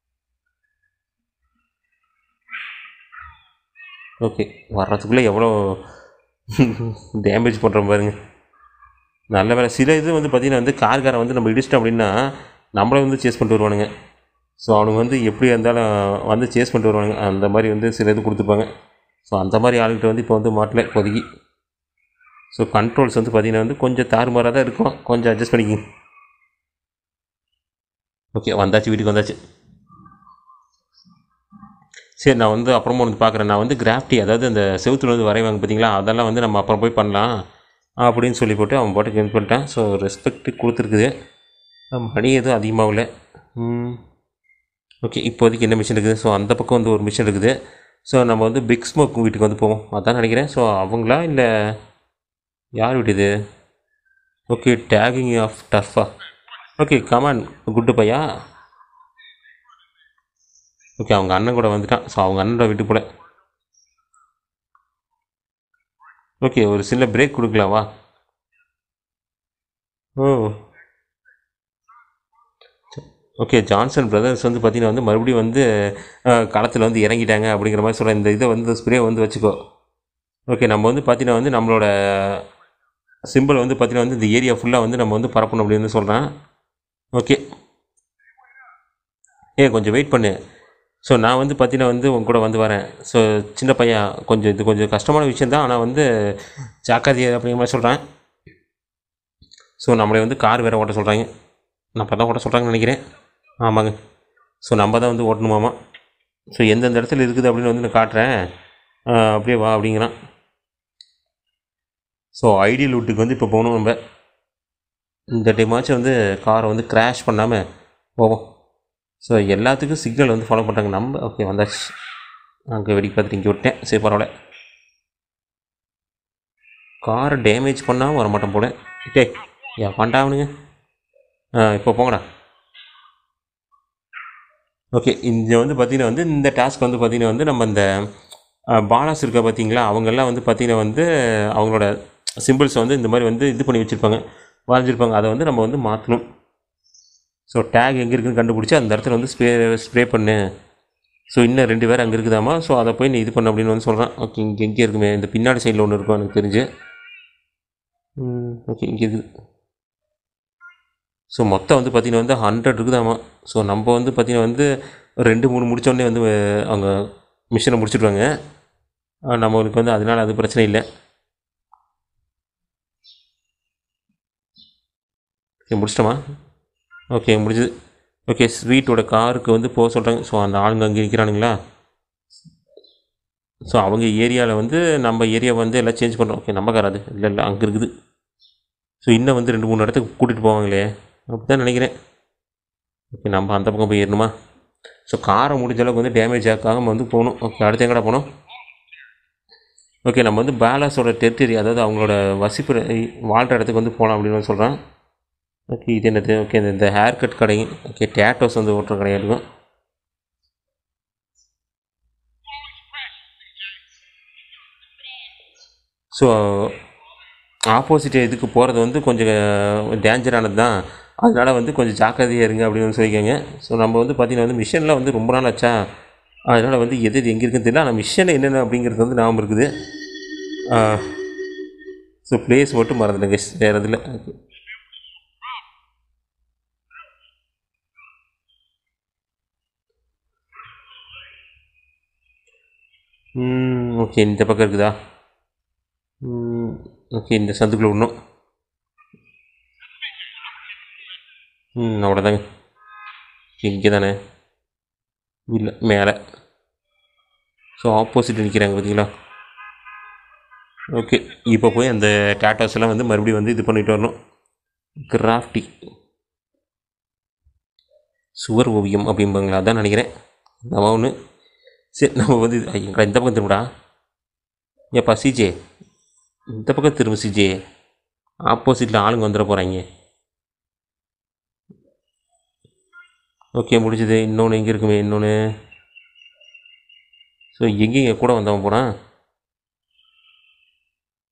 ஓகே வர்றதுக்குள்ளே எவ்வளோ டேமேஜ் பண்ணுறோம் பாருங்க நல்ல வேலை சில இது வந்து பார்த்திங்கன்னா வந்து கார்காரன் வந்து நம்ம இடிச்சிட்டோம் அப்படின்னா நம்மளை வந்து சேஸ் பண்ணிட்டு வருவானுங்க ஸோ அவனுங்க வந்து எப்படி இருந்தாலும் வந்து சேஸ் பண்ணிட்டு வருவானுங்க அந்த மாதிரி வந்து சில இது கொடுத்துருப்பாங்க ஸோ அந்த மாதிரி ஆளுகிட்ட வந்து இப்போ வந்து மாட்டல இப்போதைக்கு ஸோ கண்ட்ரோல்ஸ் வந்து பார்த்திங்கன்னா வந்து கொஞ்சம் தாறுமாறாக தான் இருக்கும் கொஞ்சம் அட்ஜஸ்ட் பண்ணிக்கிங்க ஓகே வந்தாச்சு வீட்டுக்கு வந்தாச்சு சரி நான் வந்து அப்புறமா வந்து பார்க்குறேன் நான் வந்து கிராஃப்டி அதாவது அந்த செவுத்துல வந்து வரைவாங்க பார்த்தீங்களா அதெல்லாம் வந்து நம்ம அப்புறம் போய் பண்ணலாம் அப்படின்னு சொல்லி போட்டு அவன் பாட்டுக்கு இது பண்ணிட்டான் ஸோ ரெஸ்பெக்ட் கொடுத்துருக்குது மணி எதுவும் அதிகமாகல ஓகே இப்போதைக்கு என்ன மிஷின் இருக்குது ஸோ அந்த பக்கம் வந்து ஒரு மிஷின் இருக்குது ஸோ நம்ம வந்து பிக் ஸ்மோக் வீட்டுக்கு வந்து போவோம் அதான் நினைக்கிறேன் ஸோ அவங்களா இல்லை யார் வீட்டு இது ஓகே டேகிங் ஆஃப் டஃபா ஓகே கமான் குட்டு பையா ஓகே அவங்க அண்ணன் கூட வந்துட்டான் ஸோ அவங்க அண்ணனோட வீட்டு போல ஓகே ஒரு சின்ன பிரேக் கொடுக்கலாம் வா ஓ ஓகே ஜான்சன் பிரதர்ஸ் வந்து பார்த்தீங்கன்னா வந்து மறுபடியும் வந்து களத்தில் வந்து இறங்கிட்டாங்க அப்படிங்கிற மாதிரி சொல்கிறேன் இந்த இதை வந்து ஸ்ப்ரே வந்து வச்சுக்கோ ஓகே நம்ம வந்து பார்த்தீங்கன்னா வந்து நம்மளோட சிம்பிள் வந்து பார்த்தீங்கன்னா வந்து இந்த ஏரியா ஃபுல்லாக வந்து நம்ம வந்து பரப்பணும் அப்படின்னு வந்து சொல்கிறேன் ஓகே ஏ கொஞ்சம் வெயிட் பண்ணு ஸோ நான் வந்து பார்த்தீங்கன்னா வந்து உங்க கூட வந்து வரேன் ஸோ சின்ன பையன் கொஞ்சம் இது கொஞ்சம் கஷ்டமான விஷயம் தான் ஆனால் வந்து ஜாக்கிரதை அப்படிங்கிற மாதிரி சொல்கிறேன் ஸோ நம்மளை வந்து கார் வேறு ஓட்ட சொல்கிறாங்க நம்ம தான் ஓட்ட சொல்கிறாங்கன்னு நினைக்கிறேன் ஆமாங்க ஸோ நம்ம தான் வந்து ஓட்டணுமாமா ஸோ எந்தெந்த இடத்துல இருக்குது அப்படின்னு வந்து நான் காட்டுறேன் ஆ, அப்படியே வா அப்படிங்கிறான் ஸோ ஐடி லூட்டுக்கு வந்து இப்போ போகணும் நம்ம இந்த டைமாச்சும் வந்து காரை வந்து கிராஷ் பண்ணாமல் போவோம் ஸோ எல்லாத்துக்கும் சிக்னல் வந்து ஃபாலோ பண்ணுறாங்க நம்ம ஓகே வந்தாச்சு அங்கே வெடி பார்த்துட்டு இங்கே விட்டேன் சரி பரவாயில்ல காரை டேமேஜ் பண்ணாமல் வர மாட்டேன் போல டே ஏன் பண்ணாவனுங்க ஆ இப்போ போங்கடா ஓகே இங்கே வந்து பார்த்தீங்கன்னா வந்து இந்த டாஸ்க் வந்து பார்த்தீங்கன்னா வந்து நம்ம இந்த பாலாஸ் இருக்க பார்த்தீங்களா அவங்கெல்லாம் வந்து பார்த்தீங்கன்னா வந்து அவங்களோட சிம்பிள்ஸை வந்து இந்த மாதிரி வந்து இது பண்ணி வச்சுருப்பாங்க வரைஞ்சிருப்பாங்க அதை வந்து நம்ம வந்து மாற்றணும் ஸோ டேக் எங்கே இருக்குன்னு கண்டுபிடிச்சி அந்த இடத்துல வந்து ஸ்ப்ரே ஸ்ப்ரே பண்ணு ஸோ இன்னும் ரெண்டு பேர் அங்கே இருக்குதாமா ஸோ அதை போய் நீ இது பண்ணு அப்படின்னு வந்து சொல்கிறான் ஓகே இங்கே எங்கே இருக்குமே இந்த பின்னாடி சைடில் ஒன்று இருக்கும் எனக்கு தெரிஞ்சு ஓகே இங்கே இருக்குது ஸோ மொத்தம் வந்து பார்த்திங்கன்னா வந்து ஹண்ட்ரட் இருக்குதாமா ஸோ நம்ம வந்து பார்த்திங்கன்னா வந்து ரெண்டு மூணு முடிச்சோடனே வந்து அஹ், அவங்க மிஷினை முடிச்சிடுவாங்க அஹ், நம்மளுக்கு வந்து அதனால் அது பிரச்சனை இல்லை ஓகே முடிச்சிட்டோமா ஓகே முடிஞ்சுது ஓகே ஸ்வீட்டோட காருக்கு வந்து போக சொல்கிறாங்க ஸோ அந்த ஆளுங்க அங்கே நிற்கிறானுங்களா ஸோ அவங்க ஏரியாவில் வந்து நம்ம ஏரியா வந்து எல்லாம் சேஞ்ச் பண்ணுறோம் ஓகே நம்ம காராது இல்லை இல்லை அங்கே இருக்குது ஸோ இன்னும் வந்து ரெண்டு மூணு இடத்துக்கு கூட்டிகிட்டு போவாங்களே அப்படி தான் நினைக்கிறேன் ஓகே நம்ம அந்த பக்கம் போய் ஏறணுமா ஸோ காரை முடிஞ்ச அளவுக்கு வந்து டேமேஜ் ஆக்காமல் வந்து போகணும் ஓகே அடுத்து எங்கடா போகணும் ஓகே நம்ம வந்து பேலாஸோட டெரிட்டரி அதாவது அவங்களோட வசிப்பு வாழ்கிற இடத்துக்கு வந்து போகலாம் அப்படின்னு வந்து சொல்கிறேன் ஓகே இது என்னது ஓகே இந்த இந்த ஹேர் கட் கடை ஓகே டேட்டோஸ் வந்து ஓட்டுற கடையாக இருக்கும் ஸோ ஆப்போசிட் இதுக்கு போகிறது வந்து கொஞ்சம் டேஞ்சரானது தான் அதனால் வந்து கொஞ்சம் ஜாக்கிரதையாக இருங்க அப்படின்னு வந்து சொல்லிக்கோங்க ஸோ நம்ம வந்து பார்த்திங்கன்னா வந்து மிஷனில் வந்து ரொம்ப நாள் ஆச்சா அதனால் வந்து எது எது எங்கே இருக்குன்னு தெரியல ஆனால் மிஷன் என்னென்ன அப்படிங்கிறது வந்து ஞாபகம் இருக்குது ஸோ பிளேஸ் மட்டும் மறந்துடுங்க வேறு இதில் ஓகே இந்த பக்கம் இருக்குதா ஓகே இந்த சந்துக்குள்ளே விடணும் ம் அவ்வளோதாங்க இங்கே தானே இல்லை மேலே ஸோ ஆப்போசிட் நிற்கிறாங்க பார்த்தீங்களா ஓகே இப்போ போய் அந்த டேட்டாஸ் எல்லாம் வந்து மறுபடியும் வந்து இது பண்ணிட்டு வரணும் கிராஃப்டி சுவர் ஓவியம் அப்படிம்பாங்களா அதான் நினைக்கிறேன் நம்ம ஒன்று சரி நம்ம வந்து இது- ஐயா, இந்த பக்கம் திரும்படா ஏப்பா சிஜே இந்த பக்கம் திரும்ப சிஜே ஆப்போசிட்டில் ஆளுங்க வந்துட போகிறாங்க ஓகே முடிஞ்சது இன்னொன்று எங்கே இருக்குமே இன்னொன்று ஸோ எங்கேங்க கூட வந்தவன் போகிறான்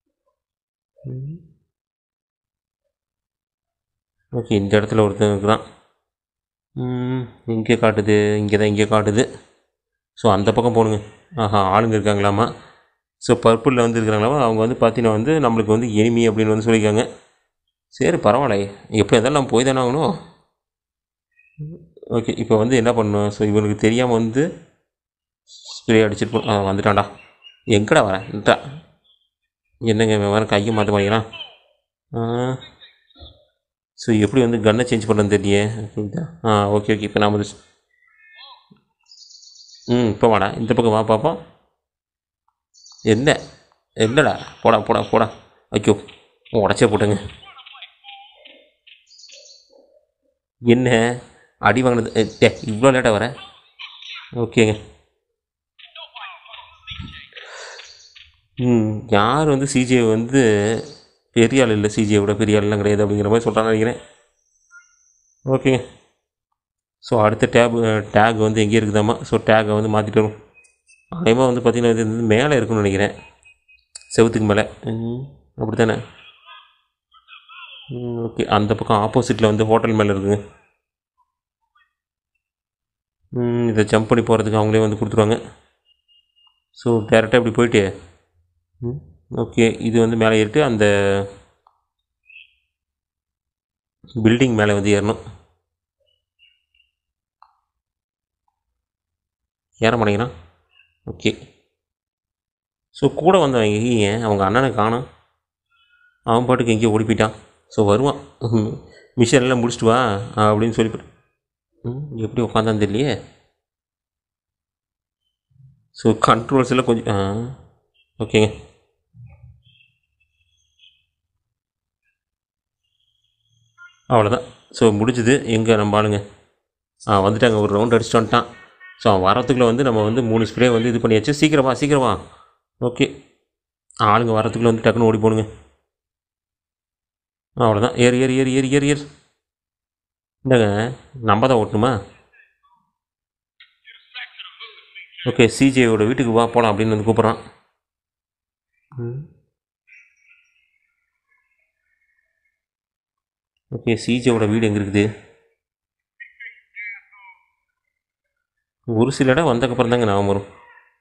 ஓகே இந்த இடத்துல ஒருத்தன் இருக்கிறான் இங்கே காட்டுது இங்கே தான் இங்கே காட்டுது ஸோ அந்த பக்கம் போகணுங்க ஆஹா ஆளுங்க இருக்காங்களாமா ஸோ பர்பிளில் வந்து இருக்கிறாங்களாமா அவங்க வந்து பார்த்தீங்கன்னா வந்து நம்மளுக்கு வந்து எனிமி அப்படின்னு வந்து சொல்லியிருக்காங்க சரி பரவாயில்ல எப்படி இருந்தாலும் நம்ம போய் தானே ஆகணும் ஓகே இப்போ வந்து என்ன பண்ணணும் ஸோ இவனுக்கு தெரியாமல் வந்து ஸ்ப்ரே அடிச்சிருப்போம் ஆ வந்துட்டான்டா எங்கடா வரேன் இந்தா என்னங்க இவன் வர கையை மாற்ற மாட்டேங்கிறான் ஸோ எப்படி வந்து கன்னை சேஞ்ச் பண்ணுறது தெரியலையே புரியுதா? ஆ ஓகே ஓகே இப்போ நான் வந்து ம் இப்போ வாடா இந்த பக்கம் வா பார்ப்போம் என்ன என்னடா போடா போடா போடா ஐயோ உடச்சே போட்டுங்க என்ன அடி வாங்கினது ஏ, டே இவ்வளோ லேட்டாக வர ஓகேங்க ம் யார் வந்து சிஜே வந்து பெரிய ஆள் இல்லை சிஜியை விட பெரிய ஆள்லாம் கிடையாது அப்படிங்கிற மாதிரி சொல்கிறான்னு நினைக்கிறேன் ஓகேங்க ஸோ அடுத்த டேப் டேக் வந்து எங்கே இருக்குதாம்மா ஸோ டேக்கை வந்து மாற்றிட்டு வரும் அதேமாக வந்து பார்த்திங்கன்னா இது வந்து மேலே இருக்குன்னு நினைக்கிறேன் செவுத்துக்கு மேலே அப்படி தானே ஓகே அந்த பக்கம் ஆப்போசிட்டில் வந்து ஹோட்டல் மேலே இருக்குங்க ம், இதை ஜம்ப் பண்ணி போகிறதுக்கு அவங்களே வந்து கொடுத்துருவாங்க ஸோ டேரெக்டாக இப்படி போயிட்டு ம், ஓகே இது வந்து மேலே ஏறிட்டு அந்த பில்டிங் மேலே வந்து ஏறணும் ஏற மாட்டேங்கிறான் ஓகே ஸோ கூட வந்தவன் எங்கேயே அவங்க அண்ணனை காணோம் அவன் பாட்டுக்கு எங்கேயோ ஓடி போயிட்டான் ஸோ வருவான் மிஷன் எல்லாம் முடிச்சிட்டு வா அப்படின்னு சொல்லி ம், எப்படி உட்காந்தான்னு தெரியலையே ஸோ கண்ட்ரோல்ஸ் எல்லாம் கொஞ்சம் ஆ ஓகேங்க அவ்வளோதான் ஸோ முடிஞ்சுது எங்கே நம்ம ஆளுங்க ஆ வந்துட்டாங்க ஒரு ரவுண்ட் அடிச்சுட்டு வந்துட்டான் ஸோ அவன் வரத்துக்குள்ளே வந்து நம்ம வந்து மூணு ஸ்ப்ரே வந்து இது பண்ணியாச்சு சீக்கிரமா சீக்கிரமா ஓகே ஆளுங்க வரத்துக்குள்ளே வந்து டக்குன்னு ஓடி போடுங்க அவ்வளோதான் ஏறு ஏறு ஏறு ஏறு ஏறு ஏறு இந்தாங்க நம்ம தான் ஓட்டணுமா ஓகே சிஜேயோட வீட்டுக்கு வா போகலாம் அப்படின்னு வந்து கூப்பிட்றான் ஓகே சிஜேவோட வீடு எங்கே இருக்குது ஒரு சில இடம் வந்தக்கப்புறம் தாங்க ஞாபகம் வரும்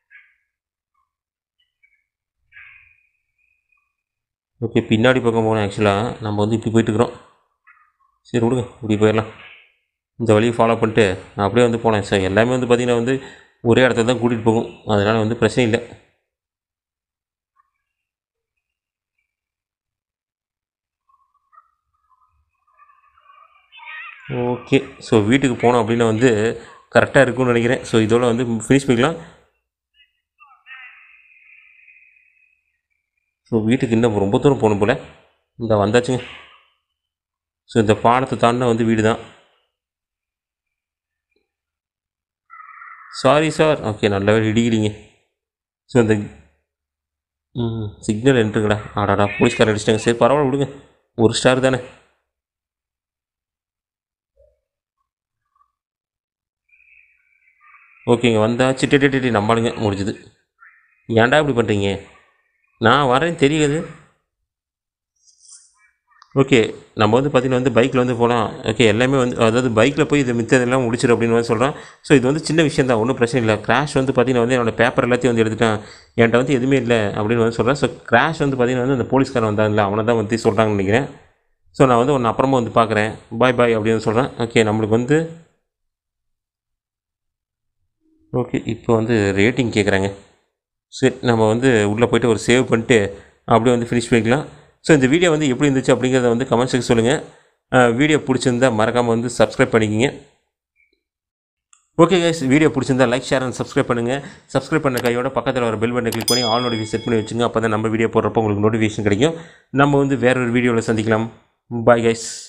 ஓகே பின்னாடி பக்கம் போனோம் ஆக்சுவலாக நம்ம வந்து இப்படி போயிட்டுருக்குறோம் சரி விடுங்க இப்படி போயிடலாம் இந்த வழியை ஃபாலோ பண்ணிட்டு நான் அப்படியே வந்து போனேன் சார் எல்லாமே வந்து பார்த்திங்கன்னா வந்து ஒரே இடத்துல தான் கூட்டிகிட்டு போகும் அதனால் வந்து பிரச்சனை இல்லை ஓகே ஸோ வீட்டுக்கு போனோம் அப்படின்னா வந்து கரெக்டாக இருக்கும்னு நினைக்கிறேன் ஸோ இதோட வந்து ஃபினிஷ் பண்ணிக்கலாம் ஸோ வீட்டுக்கு இன்னும் ரொம்ப தூரம் போகணும் போல் இந்த வந்தாச்சுங்க ஸோ இந்த பாலத்தை தாண்டினா வந்து வீடு தான் சாரி சார் ஓகே நல்ல வேலை இடிக்கிறீங்க ஸோ இந்த ம் சிக்னல் என்ட்ருங்கடா ஆடாடா போலீஸ்காரன் அடிச்சிட்டாங்க சரி பரவாயில்ல விடுங்க ஒரு ஸ்டார் தானே ஓகேங்க வந்தாச்சு டெடி டெடி நம்பாளுங்க முடிஞ்சுது ஏன்டா இப்படி பண்ணுறீங்க நான் வரேன்னு தெரியுது ஓகே நம்ம வந்து பார்த்திங்கன்னா வந்து பைக்கில் வந்து போகலாம் ஓகே எல்லாமே வந்து அதாவது பைக்கில் போய் இது மித்ததெல்லாம் முடிச்சிடும் அப்படின்னு வந்து சொல்கிறேன் ஸோ இது வந்து சின்ன விஷயம் தான் ஒன்றும் பிரச்சனை இல்லை கிராஷ் வந்து பார்த்திங்கன்னா வந்து என்னோட பேப்பர் எல்லாத்தையும் வந்து எடுத்துட்டான் என்கிட்ட வந்து எதுவுமே இல்லை அப்படின்னு வந்து சொல்கிறேன் ஸோ கிராஷ் வந்து பார்த்திங்கன்னா வந்து அந்த போலீஸ்காரன் வந்தாங்கல்ல அவனை தான் வந்து சொல்கிறாங்கன்னு நினைக்கிறேன் ஸோ நான் வந்து ஒன்று அப்புறமா வந்து பார்க்குறேன் பாய் பாய் அப்படின்னு சொல்கிறேன் ஓகே நம்மளுக்கு வந்து ஓகே இப்போ வந்து ரேட்டிங் கேட்குறாங்க சரி நம்ம வந்து உள்ளே போயிட்டு ஒரு சேவ் பண்ணிட்டு அப்படியே வந்து ஃபினிஷ் பண்ணிக்கலாம் ஸோ இந்த வீடியோ வந்து எப்படி இருந்துச்சு அப்படிங்கிறத வந்து கமெண்ட் செக்ஷன் சொல்லுங்கள் வீடியோ பிடிச்சிருந்தா மறக்காமல் வந்து சப்ஸ்கிரைப் பண்ணிக்கிங்க ஓகே கைஸ் வீடியோ பிடிச்சிருந்தா லைக் ஷேர் அண்ட் சப்ஸ்கிரைப் பண்ணுங்கள் சப்ஸ்கிரைப் பண்ண கையோட பக்கத்தில் வர பெல் பட்டனை கிளிக் பண்ணி ஆல் நோட்டிஃபிகேஷன் செட் பண்ணி வச்சுங்க அப்போ தான் நம்ம வீடியோ போடுறப்போ உங்களுக்கு நோட்டிஃபிகேஷன் கிடைக்கும் நம்ம வந்து வேற ஒரு வீடியோவில் சந்திக்கலாம் பாய் கைஸ்